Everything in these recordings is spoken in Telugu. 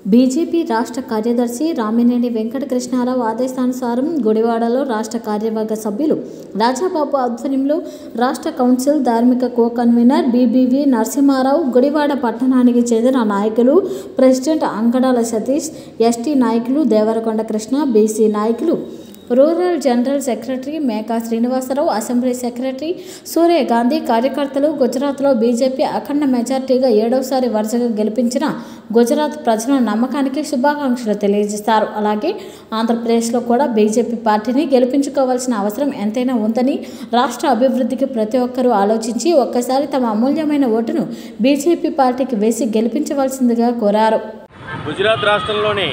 బీజేపీ రాష్ట్ర కార్యదర్శి రామినేని వెంకటకృష్ణారావు ఆదేశానుసారం గుడివాడలో రాష్ట్ర కార్యవర్గ సభ్యులు రాజాబాబు ఆధ్వర్యంలో రాష్ట్ర కౌన్సిల్ ధార్మిక co convener BBV Narasimharao Gudivada పట్టణానికి చెందిన నాయకులు ప్రెసిడెంట్ అంకడాల సతీష్ ఎస్టీ నాయకులు దేవరకొండ కృష్ణ బీసీ నాయకులు rural general secretary Meka Srinivasarao assembly secretary Surya Gandhi కార్యకర్తలు గుజరాత్లో బీజేపీ అఖండ మెజార్టీగా ఏడవసారి వరుసగా గెలిపించిన గుజరాత్ ప్రజల నమ్మకానికి శుభాకాంక్షలు తెలియజేస్తారు అలాగే ఆంధ్రప్రదేశ్లో కూడా బీజేపీ పార్టీని గెలిపించుకోవాల్సిన అవసరం ఎంతైనా ఉందని రాష్ట్ర అభివృద్ధికి ప్రతి ఒక్కరూ ఆలోచించి ఒక్కసారి తమ అమూల్యమైన ఓటును బీజేపీ పార్టీకి వేసి గెలిపించవలసిందిగా కోరారు గుజరాత్ రాష్ట్రంలోని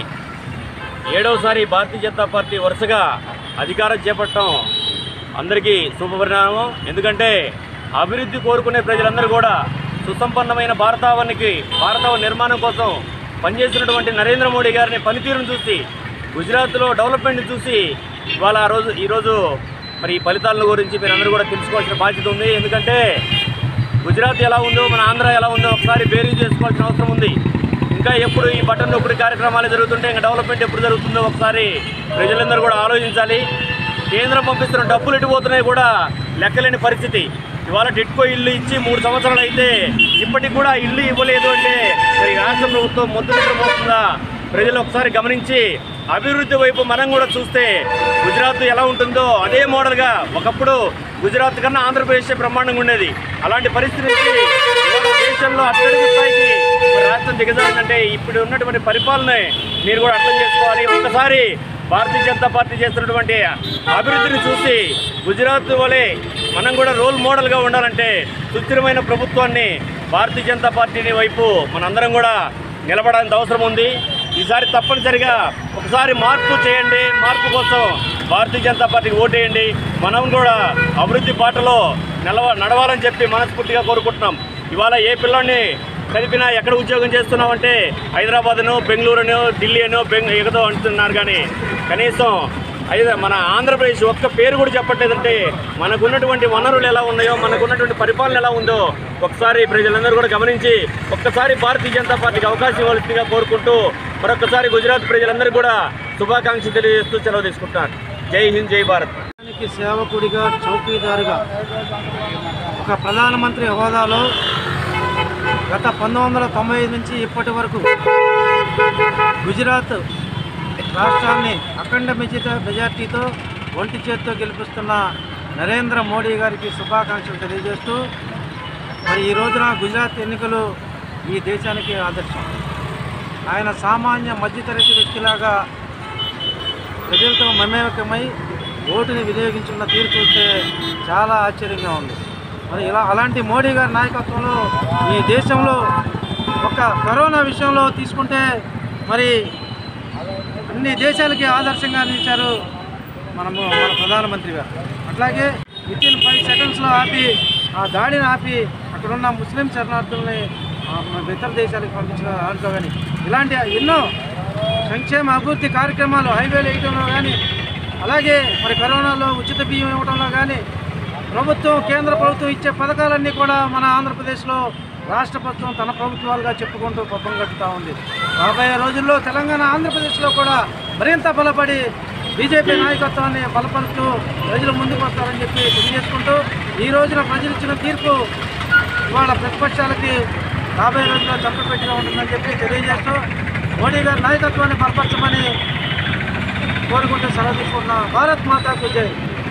ఏడవసారి భారతీయ జనతా పార్టీ వరుసగా అధికారం చేపట్టడం అందరికీ శుభపరిణామం ఎందుకంటే అభివృద్ధి కోరుకునే ప్రజలందరూ కూడా సుసంపన్నమైన భారతావనికి భారతావ నిర్మాణం కోసం పనిచేసినటువంటి నరేంద్ర మోడీ గారిని పనితీరును చూసి గుజరాత్లో డెవలప్మెంట్ చూసి ఇవాళ ఆ రోజు ఈరోజు మరి ఈ ఫలితాల గురించి మీరు అందరూ కూడా తెలుసుకోవాల్సిన బాధ్యత ఉంది ఎందుకంటే గుజరాత్ ఎలా ఉందో మన ఆంధ్ర ఎలా ఉందో ఒకసారి బేరీ చేసుకోవాల్సిన అవసరం ఉంది ఇంకా ఎప్పుడు ఈ బటన్ నొప్పుడు కార్యక్రమాలు జరుగుతుంటే ఇంకా డెవలప్మెంట్ ఎప్పుడు జరుగుతుందో ఒకసారి ప్రజలందరూ కూడా ఆలోచించాలి కేంద్రం పంపిస్తున్న డబ్బులు ఎటుపోతున్నాయి కూడా లెక్కలేని పరిస్థితి ఇవాళ టిట్కో ఇల్లు ఇచ్చి మూడు సంవత్సరాలు అయితే ఇప్పటికి కూడా ఇల్లు ఇవ్వలేదు అంటే మరి రాష్ట్ర ప్రభుత్వం మొద్దు నిద్ర పోతుందా ప్రజలు ఒకసారి గమనించి అభివృద్ధి వైపు మనం కూడా చూస్తే గుజరాత్ ఎలా ఉంటుందో అదే మోడల్గా ఒకప్పుడు గుజరాత్ కన్నా ఆంధ్రప్రదేశ్ బ్రహ్మాండంగా ఉండేది అలాంటి పరిస్థితి నుంచి ఇవాళ దేశంలో అత్యధిక స్థాయికి మరి రాష్ట్రం దిగజారిందంటే ఇప్పుడు ఉన్నటువంటి పరిపాలన మీరు కూడా అర్థం చేసుకోవాలి ఒక్కసారి భారతీయ జనతా పార్టీ చేస్తున్నటువంటి అభివృద్ధిని చూసి గుజరాత్ వలె మనం కూడా రోల్ మోడల్గా ఉండాలంటే సుస్థిరమైన ప్రభుత్వాన్ని భారతీయ జనతా పార్టీని వైపు మనందరం కూడా నిలబడాల్సిన అవసరం ఉంది ఈసారి తప్పనిసరిగా ఒకసారి మార్పు చేయండి మార్పు కోసం భారతీయ జనతా పార్టీకి ఓటేయండి మనం కూడా అభివృద్ధి బాటలో నిలవ నడవాలని చెప్పి మనస్ఫూర్తిగా కోరుకుంటున్నాం ఇవాళ ఏ పిల్లాడిని చదివినా ఎక్కడ ఉద్యోగం చేస్తున్నామంటే హైదరాబాద్ను బెంగళూరును ఢిల్లీను బెంగ ఎగదో అంటున్నారు కానీ కనీసం అయితే మన ఆంధ్రప్రదేశ్ ఒక్క పేరు కూడా చెప్పట్లేదంటే మనకున్నటువంటి వనరులు ఎలా ఉన్నాయో మనకున్నటువంటి పరిపాలన ఎలా ఉందో ఒకసారి ప్రజలందరూ కూడా గమనించి ఒక్కసారి భారతీయ జనతా పార్టీకి అవకాశం ఇవ్వాల్సిందిగా కోరుకుంటూ మరొకసారి గుజరాత్ ప్రజలందరూ కూడా శుభాకాంక్షలు తెలియజేస్తూ సెలవు తీసుకుంటున్నారు జై హింద్ జై భారత్ దేశానికి సేవకుడిగా చౌకీదారుగా ఒక ప్రధానమంత్రి హోదాలో గత పంతొమ్మిది వందల తొంభై ఐదు నుంచి ఇప్పటి వరకు గుజరాత్ రాష్ట్రాన్ని అఖండ మెజిట మెజార్టీతో ఒంటి చేత్తో గెలిపిస్తున్న నరేంద్ర మోడీ గారికి శుభాకాంక్షలు తెలియజేస్తూ మరి ఈ రోజున గుజరాత్ ఎన్నికలు ఈ దేశానికి ఆదర్శం ఆయన సామాన్య మధ్యతరగతి వ్యక్తిలాగా ప్రజలతో మమేకమై ఓటుని వినియోగించున్న తీరు చూస్తే చాలా ఆశ్చర్యంగా ఉంది మరి ఇలా అలాంటి మోడీ గారి నాయకత్వంలో ఈ దేశంలో ఒక కరోనా విషయంలో తీసుకుంటే మరి అన్ని దేశాలకి ఆదర్శంగా నిలిచారు మనము మన ప్రధానమంత్రి గారు అట్లాగే విత్ ఇన్ ఫైవ్ సెకండ్స్లో ఆపి ఆ దాడిని ఆపి అక్కడున్న ముస్లిం శరణార్థుల్ని ఆ, మన ఇతర దేశాలకు పంపించిన దాంట్లో కానీ ఇలాంటి ఎన్నో సంక్షేమ అభివృద్ధి కార్యక్రమాలు హైవేలు వేయడంలో కానీ అలాగే మరి కరోనాలో ఉచిత బియ్యం ఇవ్వడంలో కానీ ప్రభుత్వం కేంద్ర ప్రభుత్వం ఇచ్చే పథకాలన్నీ కూడా మన ఆంధ్రప్రదేశ్లో రాష్ట్ర ప్రభుత్వం తన ప్రభుత్వాలుగా చెప్పుకుంటూ పబ్బం కట్టుతూ ఉంది రాబోయే రోజుల్లో తెలంగాణ ఆంధ్రప్రదేశ్లో కూడా మరింత బలపడి బీజేపీ నాయకత్వాన్ని బలపరుస్తూ ప్రజలు ముందుకు వస్తారని చెప్పి తెలియజేసుకుంటూ ఈ రోజున ప్రజలు ఇచ్చిన తీర్పు ఇవాళ ప్రతిపక్షాలకి రాబోయే రోజుల్లో చంపపెట్టిగా ఉంటుందని చెప్పి తెలియజేస్తూ మోడీ గారి నాయకత్వాన్ని బలపరచమని కోరుకుంటూ సెలవు తీసుకుంటున్నాం భారత్ మాతాకు జై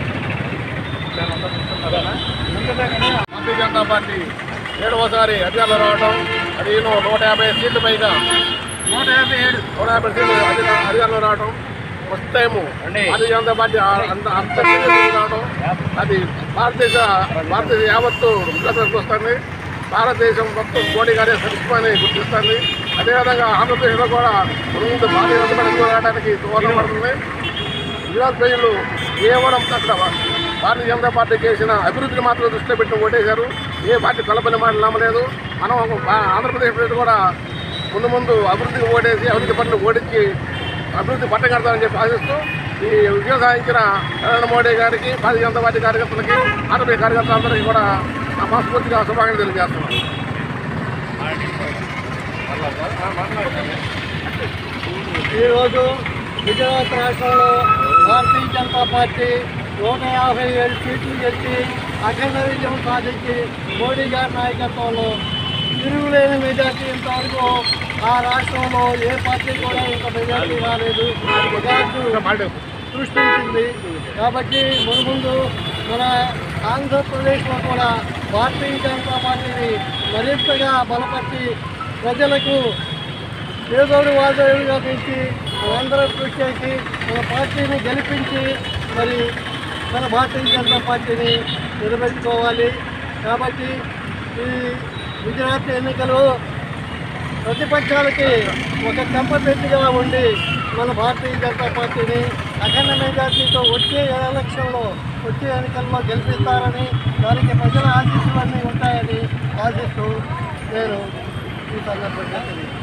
భారతీయ జనతా పార్టీ ఏడవసారి అధికారంలో రావడం అది ఈయన నూట యాభై సీట్ల పైగా నూట యాభై ఏడు నూట యాభై సీట్లు అధిక- అధికారంలో రావడం first time Bharatiya Janata party ఆ- అంత అంత సీట్లు రావడం అది భారతదేశ భారతదేశ యావత్తు ఉగ్రతకు వస్తుంది భారతదేశం మొత్తం మోడీ గారే సరిపోని గుర్తిస్తుంది అదేవిధంగా ఆంధ్రప్రదేశ్లో కూడా ముందు భారతీయ జనతా పార్టీ రావడానికి దోహదపడుతుంది గుజరాత్ ప్రజలు కేవలం అక్కడ భారతీయ జనతా పార్టీ చేసిన అభివృద్ధిని మాత్రం దృష్టిలో పెట్టి ఓటేశారు ఏ పార్టీ కలపని మాటలు నమ్మలేదు మనం ఆ- ఆంధ్రప్రదేశ్ ప్రజలు కూడా ముందు ముందు అభివృద్ధికి ఓటేసి అభివృద్ధి పనులు ఓడించి అభివృద్ధి పట్టం కడతామని చెప్పి ఆశిస్తూ ఈ విజయం సాధించిన నరేంద్ర మోడీ గారికి భారతీయ జనతా పార్టీ కార్యకర్తలకి ఆంధ్రప్రదేశ్ కార్యకర్తలందరికీ కూడా నా మనస్ఫూర్తిగా శుభాకాంక్షలు తెలియజేస్తున్నాను ఈరోజు గుజరాత్ రాష్ట్రంలో భారతీయ జనతా పార్టీ నూట యాభై ఏడు సీట్లు గెలిచి అఖండ విజయం సాధించి మోడీ గారి నాయకత్వంలో తిరుగులేని మెజార్టీ ఇంతవరకు ఆ రాష్ట్రంలో ఏ పార్టీ కూడా ఇంత మెజార్టీ రాలేదు రికార్డు సృష్టించింది కాబట్టి మునుముందు మన ఆంధ్రప్రదేశ్లో కూడా భారతీయ జనతా పార్టీని మరింతగా బలపరిచి ప్రజలకు పేదోడు వాదోడుగా పెంచి మనందరం కృషి చేసి మన పార్టీని గెలిపించి మరి మన భారతీయ జనతా పార్టీని నిలబెట్టుకోవాలి కాబట్టి ఈ గుజరాత్ ఎన్నికలు ప్రతిపక్షాలకి ఒక చెంపపెట్టిగా ఉండి మన భారతీయ జనతా పార్టీని అఖండ మెజార్టీతో వచ్చే ఎలక్షన్లో వచ్చే ఎన్నికల్లో గెలిపిస్తారని దానికి ప్రజల ఆశీస్సులన్నీ ఉంటాయని ఆశిస్తూ నేను ఈ సందర్భంగా తెలియజేస్తున్నాను.